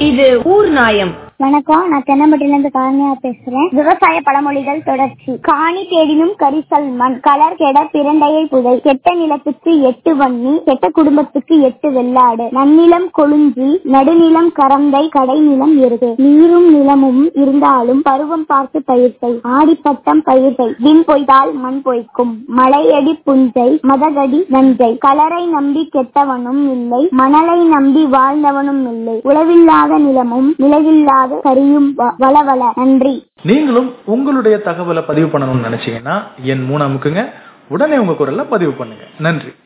இது ஊர் நாயம் வணக்கம் நான் தென்னம்பட்டில இருந்து காரணியா பேசுறேன் விவசாய பழமொழிகள் தொடர்ச்சி காணி தேடினும் கரிசல் மண் கலர் கெட பிரண்டையை புதை கெட்ட நிலத்துக்கு எட்டு வன்னி கெட்ட குடும்பத்துக்கு எட்டு வெள்ளாடு நன்னிலம் கொழுஞ்சி நடுநிலம் கரந்தை கடைநிலம் எருது நீரும் நிலமும் இருந்தாலும் பருவம் பார்த்து பயிர்சை ஆடிப்பட்டம் பயிர்சை விண் பொய்தால் மண் பொய்க்கும் மலையடி புஞ்சை மதகடி நஞ்சை கலரை நம்பி கெட்டவனும் இல்லை மணலை நம்பி வாழ்ந்தவனும் இல்லை உழவில்லாத நிலமும் நிலவில்லாத கரியும் வ- வளவள நன்றி நீங்களும் உங்களுடைய தகவலை பதிவு பண்ணணும்னு நினைச்சீங்கன்னா என் மூணு அமுக்குங்க உடனே உங்க குரல்ல பதிவு பண்ணுங்க நன்றி